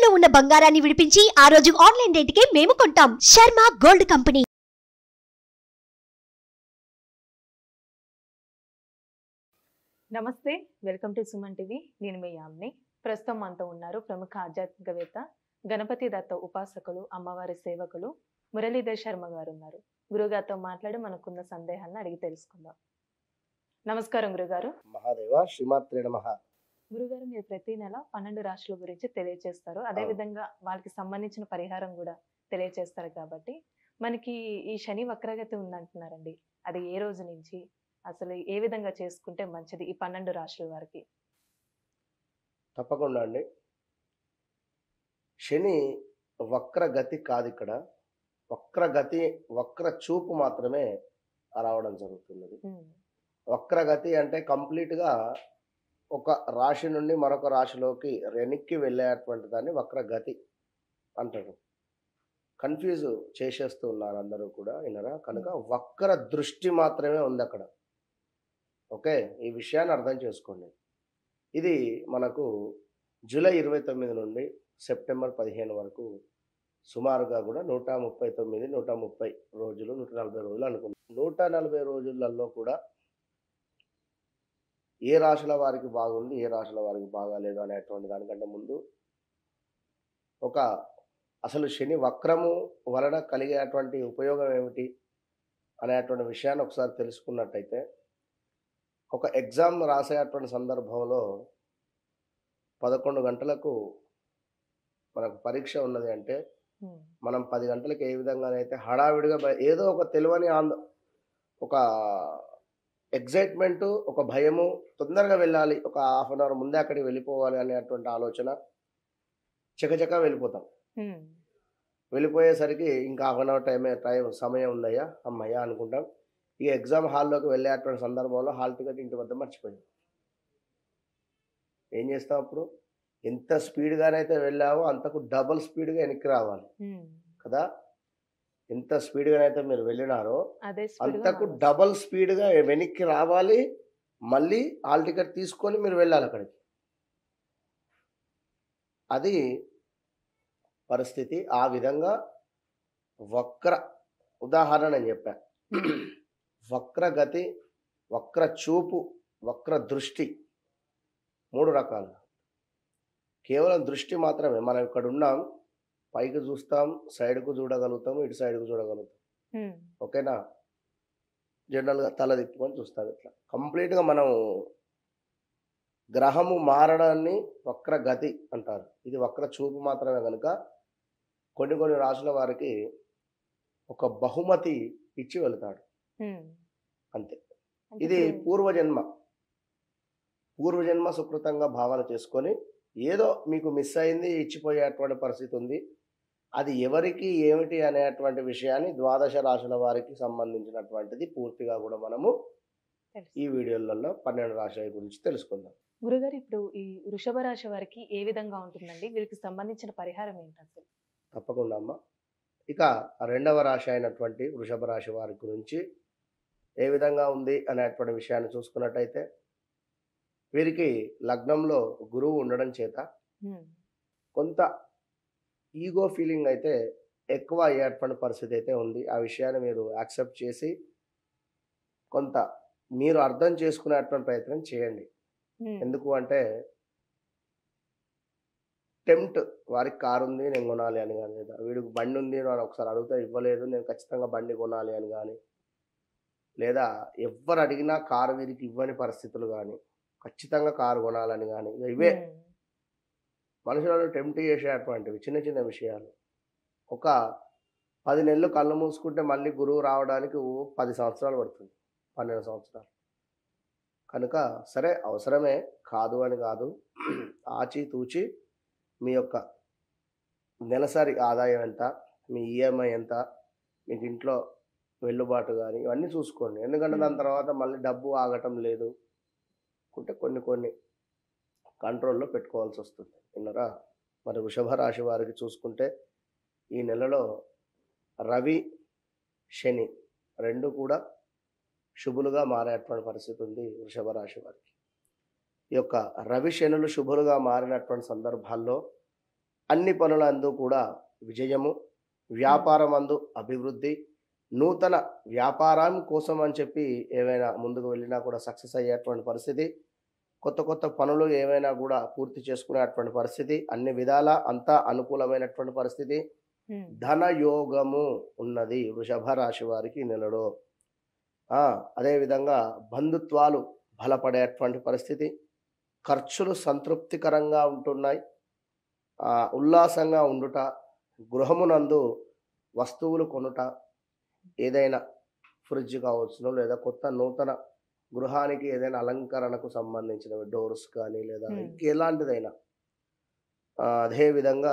తాకట్టులో ఉన్న బంగారాన్ని విడిపించి ఆ రోజు ఆన్లైన్ రేటుకే మేము కొంటాం శర్మ గోల్డ్ కంపెనీ నమస్తే వెల్కమ్ టు సుమన్ టీవీ నేను మీ యామ్ని ప్రస్తుతం మనతో ఉన్నారు ప్రముఖ ఆధ్యాత్మికవేత్త గణపతి దత్త ఉపాసకులు అమ్మవారి సేవకులు మురళీధర్ శర్మ గారు ఉన్నారు గురుగారితో మాట్లాడి మనకున్న సందేహాలను అడిగి తెలుసుకుందాం నమస్కారం గురుగారు మహాదేవ శ్రీమాత్రే నమ గురుగారు మీరు ప్రతి నెల పన్నెండు రాశుల గురించి తెలియజేస్తారు అదే అవును. విధంగా వాళ్ళకి సంబంధించిన పరిహారం కూడా తెలియజేస్తారు కాబట్టి మనకి ఈ శని వక్రగతి ఉందంటున్నారండి అది ఏ రోజు నుంచి అసలు ఏ విధంగా చేసుకుంటే మంచిది ఈ పన్నెండు రాశుల వారికి తప్పకుండా అండి శని వక్రగతి కాదు ఇక్కడ వక్రగతి వక్ర చూపు మాత్రమే రావడం జరుగుతున్నది ఉమ్, వక్రగతి అంటే కంప్లీట్గా ఒక రాశి నుండి మరొక రాశిలోకి వెనక్కి వెళ్ళేటువంటి దాన్ని వక్రగతి అంటారు కన్ఫ్యూజ్ చేసేస్తూ ఉన్నారు అందరూ కూడా వినరా కనుక వక్ర దృష్టి మాత్రమే ఉంది అక్కడ ఓకే ఈ విషయాన్ని అర్థం చేసుకోండి ఇది మనకు జూలై ఇరవై తొమ్మిది నుండి సెప్టెంబర్ పదిహేను వరకు సుమారుగా కూడా నూట ముప్పై తొమ్మిది నూట ముప్పై రోజులు నూట నలభై రోజులు అనుకుందాం నూట నలభై రోజులలో కూడా ఏ రాశుల వారికి బాగుంది ఏ రాశుల వారికి బాగాలేదు అనేటువంటి దానికంటే ముందు ఒక అసలు శని వక్రము వలన కలిగేటువంటి ఉపయోగం ఏమిటి అనేటువంటి విషయాన్ని ఒకసారి తెలుసుకున్నట్టయితే ఒక ఎగ్జామ్ రాసేటువంటి సందర్భంలో పదకొండు గంటలకు మనకు పరీక్ష ఉన్నది అంటే ఉమ్, మనం పది గంటలకు ఏ విధంగానైతే హడావిడిగా బయ- ఏదో ఒక తెలియని ఆంద ఒక ఎగ్జైట్మెంట్ ఒక భయము తొందరగా వెళ్ళాలి ఒక హాఫ్ అన్ అవర్ ముందే అక్కడికి వెళ్ళిపోవాలి అనేటువంటి ఆలోచన చకచక వెళ్ళిపోతాం ఉమ్, వెళ్ళిపోయేసరికి ఇంకా హాఫ్ అన్ అవర్ టైమే టైం సమయం ఉందయ్యా అమ్మయ్యా అనుకుంటాం ఈ ఎగ్జామ్ హాల్లోకి వెళ్ళేటువంటి సందర్భంలో హాల్ టికెట్ ఇంటి వద్ద మర్చిపోయాం ఏం చేస్తాం అప్పుడు ఎంత స్పీడ్గానైతే వెళ్ళావో అంతకు డబుల్ స్పీడ్గా వెనక్కి రావాలి ఉమ్. కదా ఎంత స్పీడ్గానైతే మీరు వెళ్ళినారో అదే speed గా అంతకు రావాలి. డబల్ స్పీడ్గా వెనక్కి రావాలి మళ్ళీ హాల్ టికెట్ తీసుకొని మీరు వెళ్ళాలి అక్కడికి అది పరిస్థితి ఆ విధంగా వక్ర ఉదాహరణ నేను చెప్పా వక్రగతి వక్ర చూపు వక్ర దృష్టి మూడు రకాలు కేవలం దృష్టి మాత్రమే మనం ఇక్కడ ఉన్నాం పైకి చూస్తాం సైడ్కు చూడగలుగుతాం ఇటు సైడ్కు చూడగలుగుతాం ఉమ్, ఓకేనా జనరల్గా తల తిప్పుకొని చూస్తాం ఇట్లా కంప్లీట్గా మనం గ్రహము మారడాన్ని వక్ర గతి అంటారు ఇది వక్ర చూపు మాత్రమే కనుక కొన్ని కొన్ని రాసుల వారికి ఒక బహుమతి ఇచ్చి వెళతాడు ఉమ్. అంతే అంటే ఇది ఇప్పుడు- పూర్వజన్మ పూర్వజన్మ సుకృతంగా భావన చేసుకొని ఏదో మీకు మిస్ అయింది ఇచ్చిపోయేటువంటి పరిస్థితి ఉంది అది ఎవరికి ఏమిటి అనేటువంటి విషయాన్ని ద్వాదశ రాశుల వారికి సంబంధించినటువంటిది పూర్తిగా కూడా మనము తెలుసు. ఈ వీడియోలలో పన్నెండు రాశుల గురించి తెలుసుకుందాం గురుగారు ఇప్పుడు ఈ వృషభ రాశి వారికి ఏ విధంగా ఉంటుందండి వీరికి సంబంధించిన పరిహారం ఏంటి అసలు తప్పకుండా అమ్మ ఇక రెండవ రాశి అయినటువంటి వృషభ రాశి వారి గురించి ఏ విధంగా ఉంది అనేటువంటి విషయాన్ని చూసుకున్నట్టయితే వీరికి లగ్నంలో గురువు ఉండడం చేత ఉమ్, కొంత ఈగో ఫీలింగ్ అయితే ఎక్కువ అయ్యేటువంటి పరిస్థితి అయితే ఉంది ఆ విషయాన్ని మీరు యాక్సెప్ట్ చేసి కొంత మీరు అర్థం చేసుకునేటువంటి ప్రయత్నం చేయండి ఉమ్, ఎందుకు అంటే టెంప్ట్ వారికి కారు ఉంది నేను కొనాలి అని కానీ లేదా వీడికి బండి ఉంది అని ఒకసారి అడిగితే ఇవ్వలేదు నేను ఖచ్చితంగా బండి కొనాలి అని కానీ లేదా ఎవ్వరు అడిగినా కారు వీరికి ఇవ్వని పరిస్థితులు కానీ ఖచ్చితంగా కారు కొనాలని కానీ ఇక ఇవే ఉమ్, మనుషులను టెంప్ట్ చేసేటువంటివి చిన్న చిన్న విషయాలు ఒక పది నెలలు కళ్ళు మూసుకుంటే మళ్ళీ గురువు రావడానికి ఓ పది సంవత్సరాలు పడుతుంది పన్నెండు సంవత్సరాలు కనుక సరే అవసరమే కాదు అని కాదు ఆచి తూచి మీ యొక్క నెలసరి ఆదాయం ఎంత మీ ఈఎంఐ ఎంత మీకు ఇంట్లో వెల్లుబాటు కానీ ఇవన్నీ చూసుకోండి ఎందుకంటే దాని Hmm. తర్వాత మళ్ళీ డబ్బు ఆగటం లేదు అంటే కొన్ని కొన్ని కంట్రోల్లో పెట్టుకోవాల్సి వస్తుంది విన్నరా మరి వృషభ రాశి వారికి చూసుకుంటే ఈ నెలలో రవి శని రెండు కూడా శుభులుగా మారేటువంటి పరిస్థితి ఉంది వృషభ రాశి వారికి ఈ యొక్క రవి శనులు శుభులుగా మారినటువంటి సందర్భాల్లో అన్ని పనులందు కూడా విజయము వ్యాపారం అందు అభివృద్ధి నూతన వ్యాపారం కోసం అని చెప్పి ఏవైనా ముందుకు వెళ్ళినా కూడా సక్సెస్ అయ్యేటువంటి పరిస్థితి కొత్త కొత్త పనులు ఏవైనా కూడా పూర్తి చేసుకునేటువంటి పరిస్థితి అన్ని విధాల అంతా అనుకూలమైనటువంటి పరిస్థితి ఉమ్, ధన యోగము ఉన్నది వృషభ రాశి వారికి ఈ నెలలో ఆ, అదేవిధంగా బంధుత్వాలు బలపడేటువంటి పరిస్థితి ఖర్చులు సంతృప్తికరంగా ఉంటున్నాయి ఆ, ఉల్లాసంగా ఉండుట గృహమునందు వస్తువులు కొనుట ఏదైనా ఫ్రిడ్జ్ కావచ్చును లేదా కొత్త నూతన గృహానికి ఏదైనా అలంకరణకు సంబంధించినవి డోర్స్ కానీ లేదా Hmm. ఇంకెలాంటిదైనా ఆ, అదేవిధంగా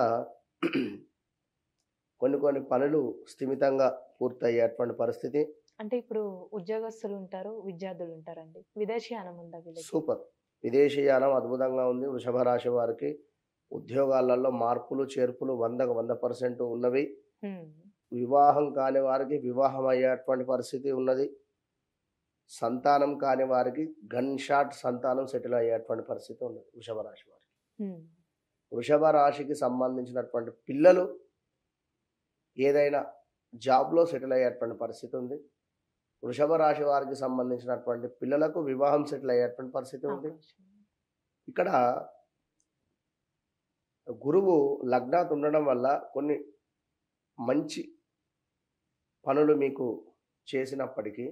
కొన్ని కొన్ని పనులు స్థిమితంగా పూర్తయ్యేటువంటి పరిస్థితి అంటే ఇప్పుడు ఉద్యోగస్తులు ఉంటారు విద్యార్థులు ఉంటారండి విదేశీయానం ఉందా వీళ్ళకి సూపర్ విదేశీయానం అద్భుతంగా ఉంది వృషభ రాశి వారికి ఉద్యోగాలలో మార్పులు చేర్పులు వందకు వంద పర్సెంట్ ఉన్నవి ఉమ్, వివాహం కాని వారికి వివాహం అయ్యేటువంటి పరిస్థితి ఉన్నది సంతానం కాని వారికి గన్ షాట్ సంతానం సెటిల్ అయ్యేటువంటి పరిస్థితి ఉన్నది వృషభ రాశి వారికి ఉమ్, వృషభ రాశికి సంబంధించినటువంటి పిల్లలు ఏదైనా జాబ్లో సెటిల్ అయ్యేటువంటి పరిస్థితి ఉంది వృషభ రాశి వారికి సంబంధించినటువంటి పిల్లలకు వివాహం సెటిల్ అయ్యేటువంటి పరిస్థితి ఉంది అవకాశం. ఇక్కడ గురువు లగ్నాత్ ఉండడం వల్ల కొన్ని మంచి పనులు మీకు చేసినప్పటికీ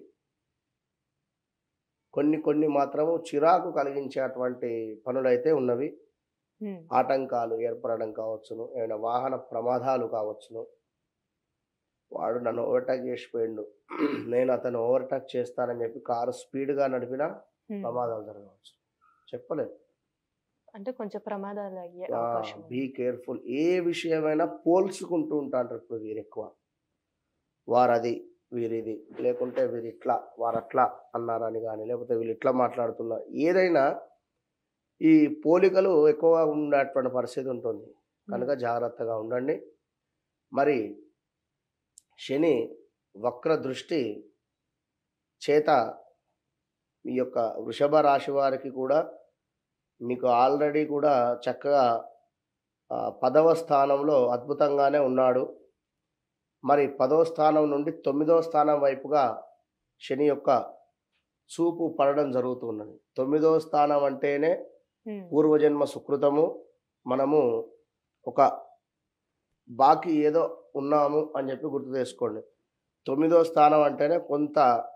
కొన్ని కొన్ని మాత్రము చిరాకు కలిగించేటువంటి పనులైతే ఉన్నవి ఉమ్, ఆటంకాలు ఏర్పడడం కావచ్చును ఏమైనా వాహన ప్రమాదాలు కావచ్చును వాడు నన్ను ఓవర్టేక్ చేసిపోయిండు నేను అతను ఓవర్టేక్ చేస్తానని చెప్పి కారు స్పీడ్గా నడిపినా ఉమ్. ప్రమాదాలు జరగవచ్చు చెప్పలేదు అంటే కొంచెం ప్రమాదాలు అయ్యే అవకాశం ఉంది. బీ కేర్ఫుల్ ఏ విషయమైనా పోల్చుకుంటూ ఉంటాంటారు ఇప్పుడు వీరు ఎక్కువ వారది వీరిది లేకుంటే వీరు ఇట్లా వారు అట్లా అన్నారని కానీ లేకపోతే వీళ్ళు ఇట్లా మాట్లాడుతున్నారు ఏదైనా ఈ పోలికలు ఎక్కువగా ఉండేటువంటి పరిస్థితి ఉంటుంది కనుక జాగ్రత్తగా ఉండండి మరి శని వక్ర దృష్టి చేత మీ యొక్క వృషభ రాశి వారికి కూడా మీకు ఆల్రెడీ కూడా చక్కగా ఆ, పదవ స్థానంలో అద్భుతంగానే ఉన్నాడు మరి పదవ స్థానం నుండి తొమ్మిదవ స్థానం వైపుగా శని యొక్క చూపు పడడం జరుగుతున్నది తొమ్మిదవ స్థానం అంటేనే ఉమ్, పూర్వజన్మ సుకృతము మనము ఒక బాకీ ఏదో ఉన్నాము అని చెప్పి గుర్తు చేసుకోండి తొమ్మిదో స్థానం అంటేనే కొంత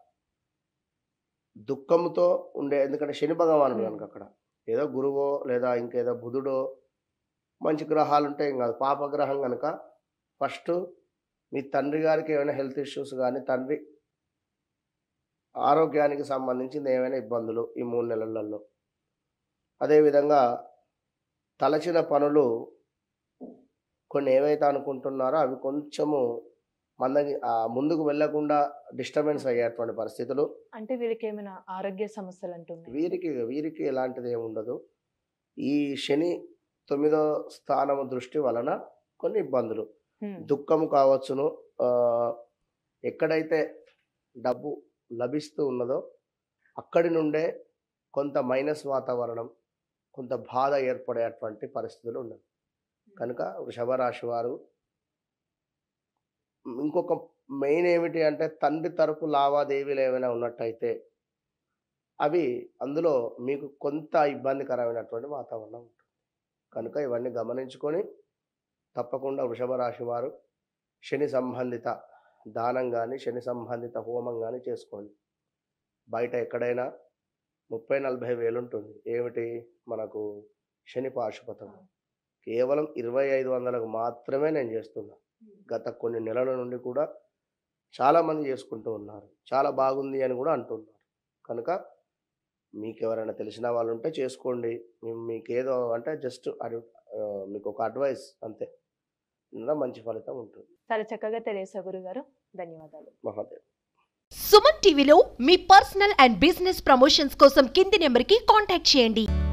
దుఃఖంతో ఉండే ఎందుకంటే శని భగవానుడు Hmm. కనుక అక్కడ ఏదో గురువో లేదా ఇంకేదో బుధుడో మంచి గ్రహాలు ఉంటాయి ఏం కాదు పాపగ్రహం కనుక ఫస్ట్ మీ తండ్రి గారికి ఏమైనా హెల్త్ ఇష్యూస్ కానీ తండ్రి ఆరోగ్యానికి సంబంధించింది ఏమైనా ఇబ్బందులు ఈ మూడు నెలలలో అదేవిధంగా తలచిన పనులు కొన్ని ఏవైతే అనుకుంటున్నారో అవి కొంచెము మందకి ఆ ముందుకు వెళ్ళకుండా డిస్టర్బెన్స్ అయ్యేటువంటి పరిస్థితులు అంటే వీళ్ళకి ఏమైనా ఆరోగ్య సమస్యలు అంటున్నాయి వీరికి వీరికి ఎలాంటిది ఏమి ఉండదు ఈ శని తొమ్మిదో స్థానము దృష్టి వలన కొన్ని ఇబ్బందులు దుఃఖము కావచ్చును ఆ, ఎక్కడైతే డబ్బు లభిస్తూ ఉన్నదో అక్కడి నుండే కొంత మైనస్ వాతావరణం కొంత బాధ ఏర్పడేటువంటి పరిస్థితులు ఉన్నాయి కనుక వృషభ రాశి వారు ఇంకొక మెయిన్ ఏమిటి అంటే తండ్రి తరపు లావాదేవీలు ఏమైనా ఉన్నట్టయితే అవి అందులో మీకు కొంత ఇబ్బందికరమైనటువంటి వాతావరణం ఉంటుంది కనుక ఇవన్నీ గమనించుకొని తప్పకుండా వృషభ రాశి వారు శని సంబంధిత దానం కానీ శని సంబంధిత హోమం కానీ చేసుకోండి బయట ఎక్కడైనా ముప్పై నలభై వేలు ఉంటుంది ఏమిటి మనకు శని పాశుపతం కేవలం ఇరవై ఐదు వందలకు మాత్రమే నేను చేస్తున్నా గత కొన్ని నెలల నుండి కూడా చాలామంది చేసుకుంటూ ఉన్నారు చాలా బాగుంది అని కూడా అంటున్నారు కనుక మీకు ఎవరైనా తెలిసిన వాళ్ళు ఉంటే చేసుకోండి మేము మీకు ఏదో అంటే జస్ట్ అడు ఆ, మీకు ఒక అడ్వైస్ అంతే ఇందులో మంచి ఫలితం ఉంటుంది చాలా చక్కగా తెలియసా గురుగారు ధన్యవాదాలు మహాదేవ్ సుమన్ టీవీలో మీ పర్సనల్ అండ్ బిజినెస్ ప్రమోషన్స్ కోసం కింది నెంబర్కి కాంటాక్ట్ చేయండి